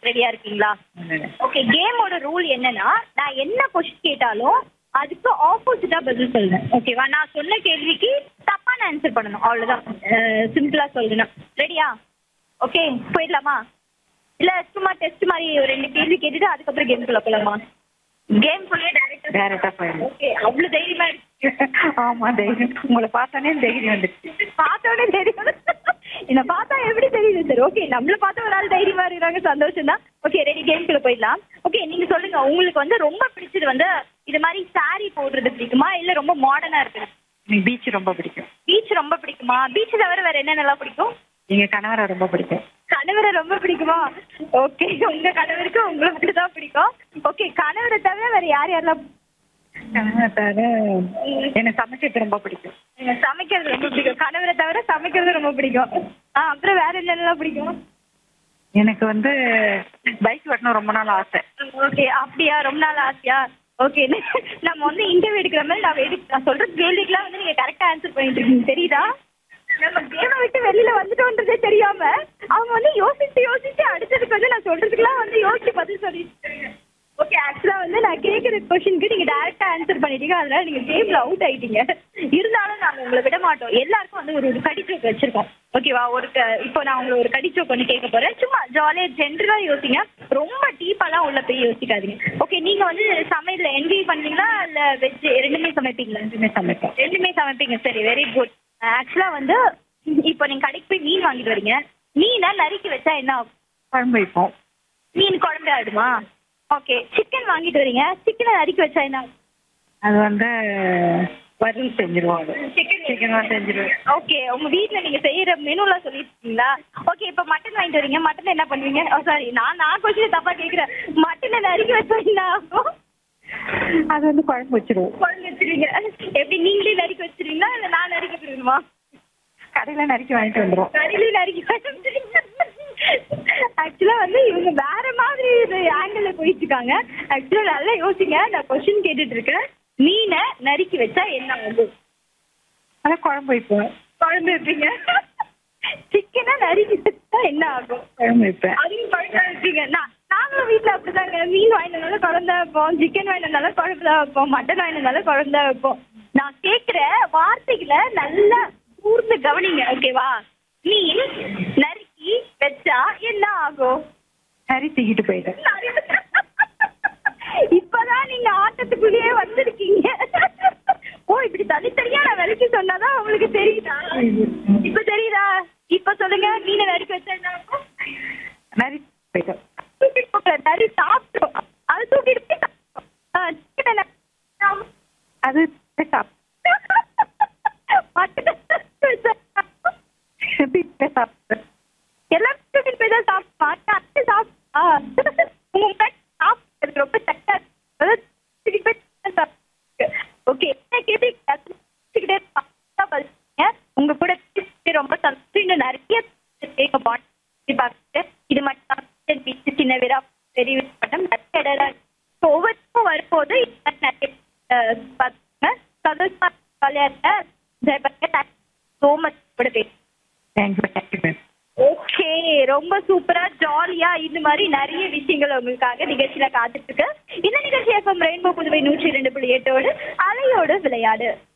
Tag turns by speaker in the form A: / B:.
A: ரெடியா இருக்கீங்களா ஓகே கேமோட ரூல் என்னன்னா நான் என்ன கொஸ்டின் கேட்டாலும் அதுக்கு ஆப்போசிட்டா பதில் சொல்லணும் ஓகேவா நான் சொன்ன கேள்விக்கு தப்பான ஆன்சர் பண்ணணும் அவ்வளவுதான் சிம்பிளா சொல்லணும் ரெடியா ஓகே போயிடலாமா இல்ல சும்மா டெஸ்ட் மாதிரி ஒரு ரெண்டு கேள்வி கேட்டுட்டு அதுக்கப்புறம் கேம்குள்ள போலாமா கேம் குள்ளே டேரக்டா
B: டேரக்டா போயிடும்
A: ஓகே அவ்வளவு தைரியமா இருக்கு
B: ஆமா தைரியம் உங்களை பார்த்தானே தைரியம் வந்துச்சு
A: பார்த்தோன்னே தெரியும் என்ன பார்த்தா எப்படி தெரியுது சார் ஓகே நம்மள பார்த்த ஒரு ஆள் தைரியமா இருக்கிறாங்க சந்தோஷம் தான் ஓகே ரெடி கேம்குள்ள போயிடலாம் ஓகே நீங்க சொல்லுங்க உங்களுக்கு வந்து ரொம்ப பிடிச்சது வந்து இது மாதிரி saree போடுறது பிடிக்குமா இல்ல ரொம்ப மாடர்னா இருக்குது
B: எனக்கு பீச் ரொம்ப பிடிக்கும்
A: பீச் ரொம்ப பிடிக்குமா பீச் தவிர வேற என்னென்னலாம் பிடிக்கும்
B: எங்க கணவரை ரொம்ப பிடிக்கும்
A: கணவரை ரொம்ப பிடிக்குமா ஓகே உங்க கணவருக்கு உங்களை மட்டும் தான் பிடிக்கும் ஓகே கணவரை தவிர வேற யார் யாரெல்லாம்
B: கணவரை தவிர எனக்கு சமைக்கிறது ரொம்ப பிடிக்கும்
A: நீங்க சமைக்கிறது ரொம்ப பிடிக்கும் கணவரை தவிர சமைக்கிறது ரொம்ப பிடிக்கும் ஆ அப்புறம் வேற என்னென்னலாம் பிடிக்கும்
B: எனக்கு வந்து பைக் ஓட்டணும் ரொம்ப நாள் ஆசை
A: ஓகே அப்படியா ரொம்ப நாள் ஆசையா ஓகே நம்ம வந்து இன்டர்வியூ எடுக்கிற மாதிரி நான் எடு நான் சொல்ற கேள்விக்கெல்லாம் வந்து நீங்க கரெக்டா ஆன்சர் பண்ணிட்டு இருக்கீங்க தெரியுதா நம்ம கேமை விட்டு வெளியில வந்துட்டோன்றதே தெரியாம அவங்க வந்து யோசிச்சு யோசிச்சு அடுத்ததுக்கு வந்து நான் சொல்றதுக்குலாம் வந்து யோசிச்சு பதில் சொல்லிட்டு ஓகே ஆக்சுவலா வந்து நான் கேட்குற கொஸ்டினுக்கு நீங்க டேரக்டா ஆன்சர் பண்ணிட்டீங்க அதனால நீங்க கேம்ல அவுட் ஆயிட்டீங்க இருந்தாலும் நாங்க உங்களை விட மாட்டோம் எல்லாருக்கும் வந்து ஒரு ஒரு கடிச்சோக்கு வச்சிருக்கோம் ஓகேவா ஒரு க- இப்போ நான் உங்களை ஒரு கடிச்சோக்கு ஒன்று கேட்க போறேன் சும்மா ஜாலியா ஜென்ரலா யோசிங்க ரொம்ப டீப்பாலாம் உள்ள போய் யோசிக்காதீங்க ஓகே நீங்க வந்து சமையல்ல என்ஜாய் பண்ணுவீங்களா இல்ல வெஜ் ரெண்டுமே சமைப்பீங்களா
B: ரெண்டுமே சமைப்பேன்
A: ரெண்டுமே சமைப்பீங்க சரி வெரி குட் ஆக்சுவலா வந்து இப்போ நீங்க கடைக்கு போய் மீன் வாங்கிட்டு வரீங்க மீனை நறுக்கி வச்சா என்ன ஆகும்
B: குழம்பு வைப்போம்
A: மீன் குழம்பு ஆயிடுமா ஓகே சிக்கன் வாங்கிட்டு வரீங்க சிக்கனை நறுக்கி வச்சா என்ன ஆகும்
B: அது வந்து வறுவல் செஞ்சிருவோம் அது
A: சிக்கன்
B: சீக்கிரமா செஞ்சிருவேன்
A: ஓகே உங்க வீட்ல நீங்க செய்யற மெனுலாம் சொல்லிருக்கீங்களா ஓகே இப்போ மட்டன் வாங்கிட்டு வரீங்க மட்டன் என்ன பண்ணுவீங்க ஓ சாரி நான் நான் கொஸ்டின் தப்பா கேக்குறேன் மட்டனை நறுக்கி வச்சா என்ன ஆகும்
B: அது வந்து குழம்பு வச்சிருவோம்
A: குழம்பு வச்சிருவீங்க எப்படி நீங்களே நறுக்கி வச்சிருவீங்களா இல்ல நான் நறுக்கி வச்சிருக்கணுமா
B: கடையில நறுக்கி வாங்கிட்டு வந்துருவோம்
A: கடையிலே நறுக்கி ஆக்சுவலா வந்து இவங்க வேற மாதிரி இது ஆங்கிள் போயிட்டு இருக்காங்க ஆக்சுவலா நல்லா யோசிங்க நான் கொஸ்டின் கேட்டுட்டு இருக்கேன் மீனை நறுக்கி வச்சா என்ன ஆகும்
B: அதான் குழம்பு வைப்போம்
A: குழம்பு வைப்பீங்க சிக்கனை நறுக்கி வச்சா என்ன ஆகும்
B: குழம்பு வைப்பேன்
A: அதையும் குழம்பு வைப்பீங்க நான் நாங்களும் வீட்டில் அப்படிதாங்க மீன் வாங்கினாலும் குழம்பு தான் வைப்போம் சிக்கன் வாங்கினாலும் குழம்பு தான் வைப்போம் மட்டன் வாங்கினாலும் குழம்பு தான் வைப்போம் நான் கேட்குற வார்த்தைகளை நல்லா கூர்ந்து கவனிங்க ஓகேவா மீன் நறுக்கி வச்சா என்ன ஆகும்
B: சரி தூக்கிட்டு போயிட்டேன்
A: இப்பதான் நீங்க ஆட்டத்துக்குள்ளேயே வந்திருக்கீங்க ஓ இப்படி தனித்தனியா நான் விலைக்கு சொன்னாதான் உங்களுக்கு தெரியுதா இப்ப தெரியுதா இப்ப சொல்லுங்க மீனை நறுக்கி வச்சா என்ன ஆகும்
B: நரி போயிட்டோம்
A: தூக்கிட்டு போகல நரி சாப்பிட்டோம் அது தூக்கிட்டு போய் சாப்பிட்டோம். ஆ, chicken என்ன ஆகும்?
B: அது சாப்பிட்டு
A: மட்டன் வச்சா என்ன ஆகும்?
B: சாப்பிட்டேன்
A: எல்லாம் தூக்கிட்டு போய் தான் சாப்பிடுவான் அத்தை சாப்பிட்டா உங்க முன்னாடி சாப்பிடுறது ரொம்ப சட்டா இருக்கு. அதாவது தூக்கிட்டு போய் சாப்பிட்டு ஓகே என்ன கேள்வி கேட்டுக்கிட்டே இருப்பாங்க. பதில் சொல்லுங்க. உங்க கூட பேசி ரொம்ப சந்தோஷம் இன்னும் நிறைய கேட்க பாட்டு பார்த்துட்டு இது மட்டும் தான் பீச்சு சின்ன வீரா பெரிய வீரப்பட்டம் நிறைய இடம் இருக்கு. So, ஒவ்வொருத்தரும் வரும்போது இது மாதிரி நிறைய அஹ், பார்த்துக்கோங்க சந்தோஷமா ஜாலியா இருக்க என்ஜாய் பண்ணுங்க ஸோ மச் கூட பேச
B: தேங்க்யூ தேங்க்யூ மேம்
A: ஓகே ரொம்ப சூப்பரா ஜாலியா இந்த மாதிரி நிறைய விஷயங்கள் உங்களுக்காக நிகழ்ச்சியில காத்துட்டு இருக்கு இந்த நிகழ்ச்சி எஃப்எம் ரெயின்போ புதுவை நூற்றி இரண்டு புள்ளி எட்டோடு அலையோடு விளையாடு